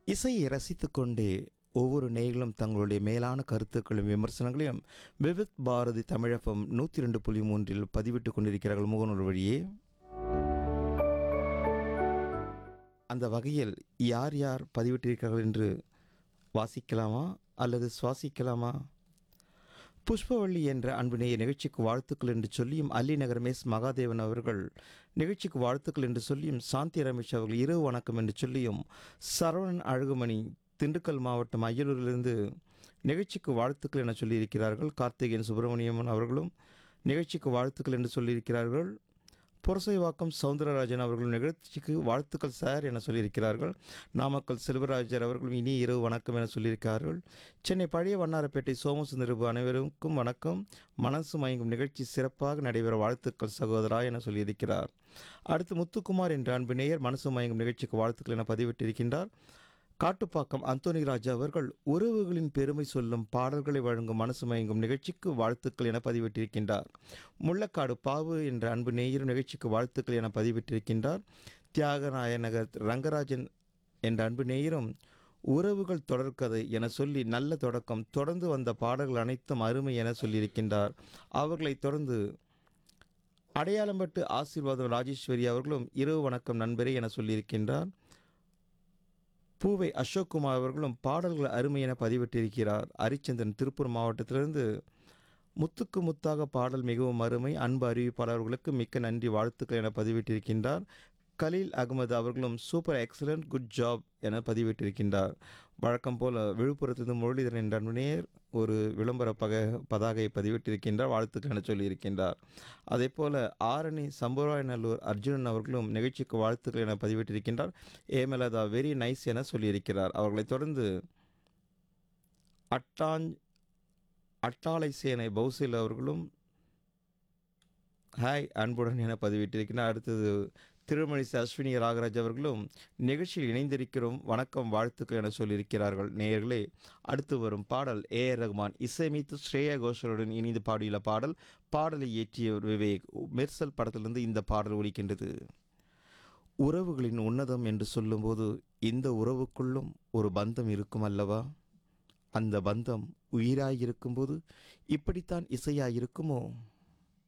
இசையை ரசித்துக்கொண்டே ஒவ்வொரு நேயர்களும் தங்களுடைய மேலான கருத்துக்களையும் விமர்சனங்களையும் விவித் பாரதி தமிழகம் நூற்றி ரெண்டு புள்ளி மூன்றில் பதிவிட்டுக் கொண்டிருக்கிறார்கள் முகநூல் வழியே அந்த வகையில் யார் யார் பதிவிட்டிருக்கிறார்கள் என்று வாசிக்கலாமா அல்லது சுவாசிக்கலாமா புஷ்பவள்ளி என்ற அன்புநேய நிகழ்ச்சிக்கு வாழ்த்துக்கள் என்று சொல்லியும் அல்லி நகர் எஸ் மகாதேவன் அவர்கள் நிகழ்ச்சிக்கு வாழ்த்துக்கள் என்று சொல்லியும் சாந்தி ரமேஷ் அவர்கள் இரவு வணக்கம் என்று சொல்லியும் சரவணன் அழகுமணி திண்டுக்கல் மாவட்டம் அய்யலூரிலிருந்து நிகழ்ச்சிக்கு வாழ்த்துக்கள் என சொல்லியிருக்கிறார்கள் கார்த்திகேயன் சுப்பிரமணியன் அவர்களும் நிகழ்ச்சிக்கு வாழ்த்துக்கள் என்று சொல்லியிருக்கிறார்கள் புரசைவாக்கம் சவுந்தரராஜன் அவர்கள் நிகழ்ச்சிக்கு வாழ்த்துக்கள் சார் என சொல்லியிருக்கிறார்கள் நாமக்கல் செல்வராஜர் அவர்களும் இனி இரவு வணக்கம் என சொல்லியிருக்கிறார்கள் சென்னை பழைய வண்ணாரப்பேட்டை சோமசுந்தரபு அனைவருக்கும் வணக்கம் மனசு மயங்கும் நிகழ்ச்சி சிறப்பாக நடைபெற வாழ்த்துக்கள் சகோதரா என சொல்லியிருக்கிறார் அடுத்து முத்துக்குமார் என்ற அன்பு நேயர் மனசு மயங்கும் நிகழ்ச்சிக்கு வாழ்த்துக்கள் என பதிவிட்டிருக்கின்றார் காட்டுப்பாக்கம் அந்தோனி ராஜா அவர்கள் உறவுகளின் பெருமை சொல்லும் பாடல்களை வழங்கும் மனசு மயங்கும் நிகழ்ச்சிக்கு வாழ்த்துக்கள் என பதிவிட்டிருக்கின்றார் முள்ளக்காடு பாவு என்ற அன்பு நேயரும் நிகழ்ச்சிக்கு வாழ்த்துக்கள் என பதிவிட்டிருக்கின்றார் தியாகராய நகர் ரங்கராஜன் என்ற அன்பு நேயரும் உறவுகள் தொடர்கதை என சொல்லி நல்ல தொடக்கம் தொடர்ந்து வந்த பாடல்கள் அனைத்தும் அருமை என சொல்லியிருக்கின்றார் அவர்களைத் தொடர்ந்து அடையாளம்பட்டு ஆசீர்வாதம் ராஜேஸ்வரி அவர்களும் இரவு வணக்கம் நண்பரே என சொல்லியிருக்கின்றார் பூவை அசோக்குமார் அவர்களும் பாடல்கள் அருமை என பதிவிட்டிருக்கிறார் ஹரிச்சந்திரன் திருப்பூர் மாவட்டத்திலிருந்து முத்துக்கு முத்தாக பாடல் மிகவும் அருமை அன்பு அறிவிப்பாளர்களுக்கு மிக்க நன்றி வாழ்த்துக்கள் என பதிவிட்டிருக்கின்றார் கலீல் அகமது அவர்களும் சூப்பர் எக்ஸலண்ட் குட் ஜாப் என பதிவிட்டிருக்கின்றார் வழக்கம் போல விழுப்புரத்திலிருந்து முரளிதரன் என்ற நேர் ஒரு விளம்பர பக பதாகையை பதிவிட்டிருக்கின்றார் வாழ்த்துக்கள் என சொல்லியிருக்கின்றார் அதே போல ஆரணி சம்புராயநல்லூர் அர்ஜுனன் அவர்களும் நிகழ்ச்சிக்கு வாழ்த்துக்கள் என பதிவிட்டிருக்கின்றார் ஏமலதா வெரி நைஸ் என சொல்லியிருக்கிறார் அவர்களைத் தொடர்ந்து அட்டாஞ் அட்டாளை சேனை பௌசில் அவர்களும் ஹாய் அன்புடன் என பதிவிட்டிருக்கிறார் அடுத்தது திருமணிசை அஸ்வினி ராகராஜ் அவர்களும் நிகழ்ச்சியில் இணைந்திருக்கிறோம் வணக்கம் வாழ்த்துக்கள் என சொல்லியிருக்கிறார்கள் நேயர்களே அடுத்து வரும் பாடல் ஏ ஆர் ரகுமான் இசையமைத்து ஸ்ரேயா கோஷலுடன் இணைந்து பாடியுள்ள பாடல் பாடலை இயற்றியவர் விவேக் மெர்சல் படத்திலிருந்து இந்த பாடல் ஒலிக்கின்றது உறவுகளின் உன்னதம் என்று சொல்லும்போது இந்த உறவுக்குள்ளும் ஒரு பந்தம் இருக்கும் அல்லவா அந்த பந்தம் உயிராயிருக்கும்போது இப்படித்தான் இசையாயிருக்குமோ